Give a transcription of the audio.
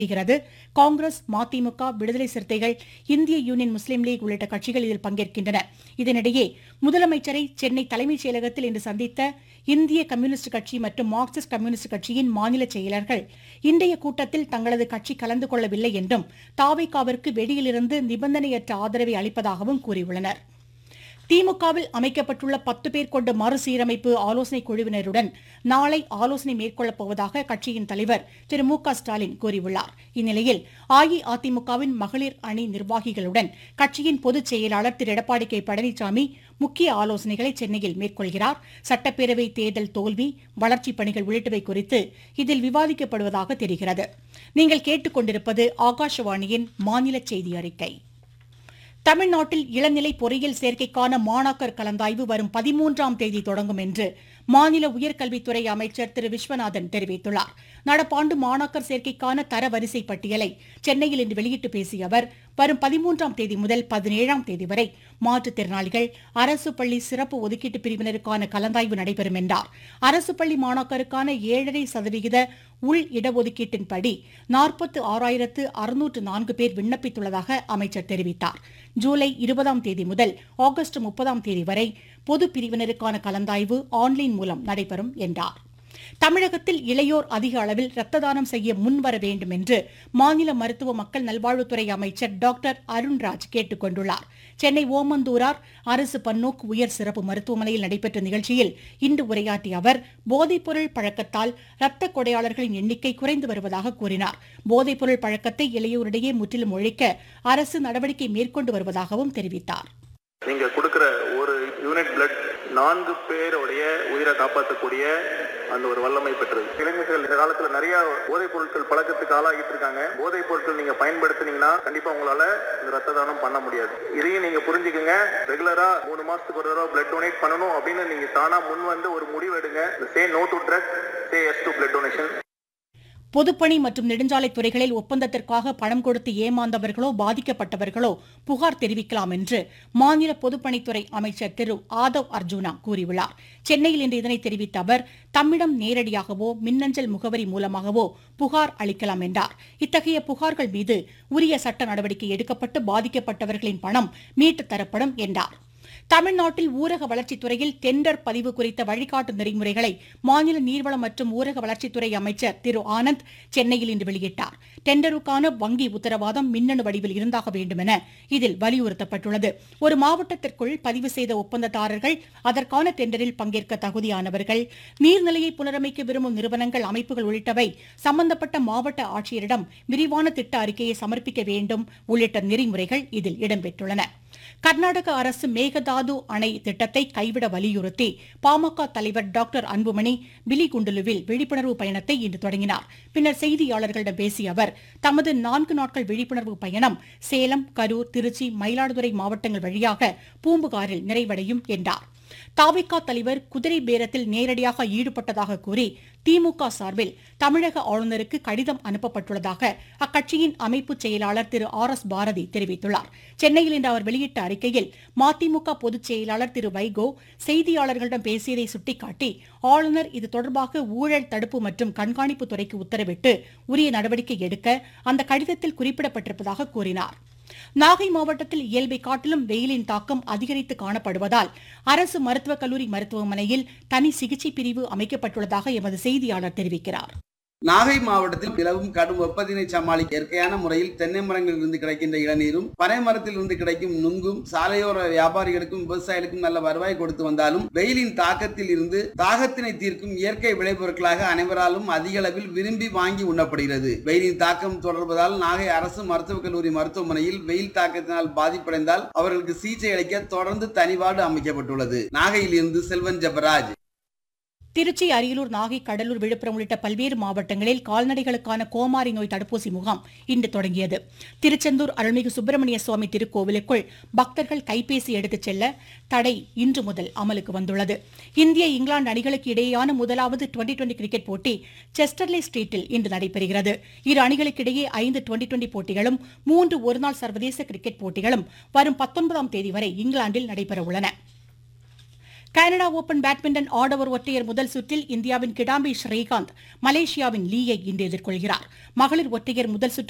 வருகிறது காங்கிரஸ் மதிமுக விடுதலை சிறுத்தைகள் இந்திய யூனியன் முஸ்லீம் லீக் உள்ளிட்ட கட்சிகள் இதில் பங்கேற்கின்றன இதனிடையே முதலமைச்சரை சென்னை தலைமைச் செயலகத்தில் இன்று சந்தித்த இந்திய கம்யூனிஸ்ட் கட்சி மற்றும் மார்க்சிஸ்ட் கம்யூனிஸ்ட் கட்சியின் மாநில செயலர்கள் இன்றைய கூட்டத்தில் தங்களது கட்சி கலந்து கொள்ளவில்லை என்றும் தாவைக்காவிற்கு வெளியிலிருந்து நிபந்தனையற்ற ஆதரவை அளிப்பதாகவும் கூறியுள்ளனர் திமுகவில் அமைக்கப்பட்டுள்ள பத்து பேர் கொண்ட மறுசீரமைப்பு ஆலோசனைக் குழுவினருடன் நாளை ஆலோசனை மேற்கொள்ளப் போவதாக கட்சியின் தலைவர் திரு மு க ஸ்டாலின் கூறியுள்ளார் இந்நிலையில் அஇஅதிமுகவின் மகளிர் அணி நிர்வாகிகளுடன் கட்சியின் பொதுச் செயலாளர் திரு எடப்பாடி கே பழனிசாமி முக்கிய ஆலோசனைகளை சென்னையில் மேற்கொள்கிறார் சட்டப்பேரவை தேர்தல் தோல்வி வளர்ச்சிப் பணிகள் உள்ளிட்டவை குறித்து இதில் விவாதிக்கப்படுவதாக தெரிகிறது நீங்கள் கேட்டுக்கொண்டிருப்பது ஆகாஷவாணியின் மாநில செய்தி அறிக்கை தமிழ்நாட்டில் இளநிலை பொறியியல் சேர்க்கைக்கான மாணாக்கர் கலந்தாய்வு வரும் பதிமூன்றாம் தேதி தொடங்கும் என்று மாநில உயர்கல்வித்துறை அமைச்சர் திரு விஸ்வநாதன் தெரிவித்துள்ளார் நடப்பாண்டு மாணாக்கர் சேர்க்கைக்கான தரவரிசை பட்டியலை சென்னையில் இன்று வெளியிட்டு பேசிய அவர் வரும் பதிமூன்றாம் தேதி முதல் பதினேழாம் தேதி வரை மாற்றுத்திறனாளிகள் அரசு பள்ளி சிறப்பு ஒதுக்கீட்டு பிரிவினருக்கான கலந்தாய்வு நடைபெறும் என்றார் அரசு பள்ளி மாணாக்கருக்கான ஏழரை சதவிகித உள் இடஒதுக்கீட்டின்படி நாற்பத்து ஆறாயிரத்து அறுநூற்று நான்கு பேர் விண்ணப்பித்துள்ளதாக அமைச்சர் தெரிவித்தார் ஜூலை இருபதாம் தேதி முதல் ஆகஸ்ட் முப்பதாம் தேதி வரை பொது பிரிவினருக்கான கலந்தாய்வு ஆன்லைன் மூலம் நடைபெறும் என்றார் தமிழகத்தில் இளையோர் அதிக அளவில் ரத்த தானம் செய்ய முன்வர வேண்டும் என்று மாநில மருத்துவ மக்கள் நல்வாழ்வுத்துறை அமைச்சர் டாக்டர் அருண்ராஜ் கேட்டுக் கொண்டுள்ளார் சென்னை ஓமந்தூரார் அரசு பன்னோக்கு உயர் சிறப்பு மருத்துவமனையில் நடைபெற்ற நிகழ்ச்சியில் இன்று உரையாற்றிய அவர் போதைப்பொருள் பழக்கத்தால் இரத்த கொடையாளர்களின் எண்ணிக்கை குறைந்து வருவதாக கூறினார் போதைப்பொருள் பழக்கத்தை இளையோரிடையே முற்றிலும் ஒழிக்க அரசு நடவடிக்கை மேற்கொண்டு வருவதாகவும் தெரிவித்தார் நீங்க கொடுக்கிற ஒரு யூனிட் பிளட் நான்கு பேருடைய உயிரை காப்பாற்றக்கூடிய அந்த ஒரு வல்லமை பெற்றது இளைஞர்கள் இந்த காலத்துல நிறைய போதைப் பொருட்கள் பழக்கத்துக்கு ஆளாகிட்டு இருக்காங்க போதைப் பொருட்கள் நீங்க பயன்படுத்தினீங்கன்னா கண்டிப்பா உங்களால இந்த ரத்த தானம் பண்ண முடியாது இதையும் நீங்க புரிஞ்சுக்கங்க ரெகுலரா மூணு மாசத்துக்கு ஒரு தடவை பிளட் டொனேட் பண்ணணும் அப்படின்னு நீங்க தானா முன் வந்து ஒரு முடிவு எடுங்க say no to drug say yes to blood donation பொதுப்பணி மற்றும் நெடுஞ்சாலைத் துறைகளில் ஒப்பந்தத்திற்காக பணம் கொடுத்து ஏமாந்தவர்களோ பாதிக்கப்பட்டவர்களோ புகார் தெரிவிக்கலாம் என்று மாநில பொதுப்பணித்துறை அமைச்சர் திரு ஆதவ் அர்ஜுனா கூறியுள்ளார் சென்னையில் இன்று இதனை தெரிவித்த அவர் தம்மிடம் நேரடியாகவோ மின்னஞ்சல் முகவரி மூலமாகவோ புகார் அளிக்கலாம் என்றார் இத்தகைய புகார்கள் மீது உரிய சட்ட நடவடிக்கை எடுக்கப்பட்டு பாதிக்கப்பட்டவர்களின் பணம் மீட்டுத் தரப்படும் என்றார் தமிழ்நாட்டில் ஊரக வளர்ச்சித் துறையில் டெண்டர் பதிவு குறித்த வழிகாட்டு நெறிமுறைகளை மாநில நீர்வளம் மற்றும் ஊரக வளர்ச்சித்துறை அமைச்சர் திரு ஆனந்த் சென்னையில் இன்று வெளியிட்டார் டெண்டருக்கான வங்கி உத்தரவாதம் மின்னணு வடிவில் இருந்தாக வேண்டும் என இதில் வலியுறுத்தப்பட்டுள்ளது ஒரு மாவட்டத்திற்குள் பதிவு செய்த ஒப்பந்ததாரர்கள் அதற்கான டெண்டரில் பங்கேற்க தகுதியானவர்கள் நீர்நிலையை புனரமைக்க விரும்பும் நிறுவனங்கள் அமைப்புகள் உள்ளிட்டவை சம்பந்தப்பட்ட மாவட்ட ஆட்சியரிடம் விரிவான திட்ட அறிக்கையை சமர்ப்பிக்க வேண்டும் உள்ளிட்ட நெறிமுறைகள் இதில் இடம்பெற்றுள்ளன கர்நாடக அரசு மேகதாது அணை திட்டத்தை கைவிட வலியுறுத்தி பாமக தலைவர் டாக்டர் அன்புமணி பிலிகுண்டுலுவில் விழிப்புணர்வு பயணத்தை இன்று தொடங்கினார் பின்னர் செய்தியாளர்களிடம் பேசிய அவர் தமது நான்கு நாட்கள் விழிப்புணர்வு பயணம் சேலம் கரூர் திருச்சி மயிலாடுதுறை மாவட்டங்கள் வழியாக பூம்புகாரில் நிறைவடையும் என்றார் தாவிகா தலைவர் குதிரை பேரத்தில் நேரடியாக ஈடுபட்டதாக கூறி திமுக சார்பில் தமிழக ஆளுநருக்கு கடிதம் அனுப்பப்பட்டுள்ளதாக அக்கட்சியின் அமைப்பு செயலாளர் திரு ஆர் எஸ் பாரதி தெரிவித்துள்ளார் சென்னையில் இன்று அவர் வெளியிட்ட அறிக்கையில் மதிமுக பொதுச் செயலாளர் திரு வைகோ செய்தியாளர்களிடம் பேசியதை சுட்டிக்காட்டி ஆளுநர் இது தொடர்பாக ஊழல் தடுப்பு மற்றும் கண்காணிப்பு துறைக்கு உத்தரவிட்டு உரிய நடவடிக்கை எடுக்க அந்த கடிதத்தில் குறிப்பிடப்பட்டிருப்பதாக கூறினார் நாகை மாவட்டத்தில் இயல்பை காட்டிலும் வெயிலின் தாக்கம் அதிகரித்து காணப்படுவதால் அரசு மருத்துவக் கல்லூரி மருத்துவமனையில் தனி சிகிச்சை பிரிவு அமைக்கப்பட்டுள்ளதாக எமது செய்தியாளர் தெரிவிக்கிறார் நாகை மாவட்டத்தில் நிலவும் கடும் வெப்பத்தினை சமாளிக்க இயற்கையான முறையில் தென்னை மரங்களில் இருந்து கிடைக்கின்ற இளநீரும் பனை மரத்தில் இருந்து கிடைக்கும் நுங்கும் சாலையோர வியாபாரிகளுக்கும் விவசாயிகளுக்கும் நல்ல வருவாய் கொடுத்து வந்தாலும் வெயிலின் தாக்கத்தில் இருந்து தாகத்தினை தீர்க்கும் இயற்கை விளைபொருட்களாக அனைவராலும் அதிக அளவில் விரும்பி வாங்கி உண்ணப்படுகிறது வெயிலின் தாக்கம் தொடர்வதால் நாகை அரசு மருத்துவக் கல்லூரி மருத்துவமனையில் வெயில் தாக்கத்தினால் பாதிப்படைந்தால் அவர்களுக்கு சிகிச்சை அளிக்க தொடர்ந்து தனிவார்டு அமைக்கப்பட்டுள்ளது நாகையில் இருந்து செல்வன் ஜபராஜ் திருச்சி அரியலூர் நாகை கடலூர் விழுப்புரம் உள்ளிட்ட பல்வேறு மாவட்டங்களில் கால்நடைகளுக்கான கோமாரி நோய் தடுப்பூசி முகாம் இன்று தொடங்கியது திருச்செந்தூர் அருள்மிகு சுப்பிரமணிய சுவாமி திருக்கோவிலுக்குள் பக்தர்கள் கைபேசி எடுத்துச் செல்ல தடை இன்று முதல் அமலுக்கு வந்துள்ளது இந்திய இங்கிலாந்து அணிகளுக்கு இடையேயான முதலாவது டுவெண்டி டுவெண்டி கிரிக்கெட் போட்டி செஸ்டர்லே ஸ்ட்ரீட்டில் இன்று நடைபெறுகிறது இரு அணிகளுக்கிடையே ஐந்து டுவெண்டி டுவெண்டி போட்டிகளும் மூன்று ஒருநாள் சர்வதேச கிரிக்கெட் போட்டிகளும் வரும் பத்தொன்பதாம் தேதி வரை இங்கிலாந்தில் நடைபெறவுள்ளன கனடா ஓபன் பேட்மிண்டன் ஆடவர் ஒற்றையர் முதல் சுற்றில் இந்தியாவின் கிடாம்பி ஸ்ரீகாந்த் மலேசியாவின் லீயை இன்று எதிர்கொள்கிறார் மகளிர் ஒற்றையர் முதல் சுற்று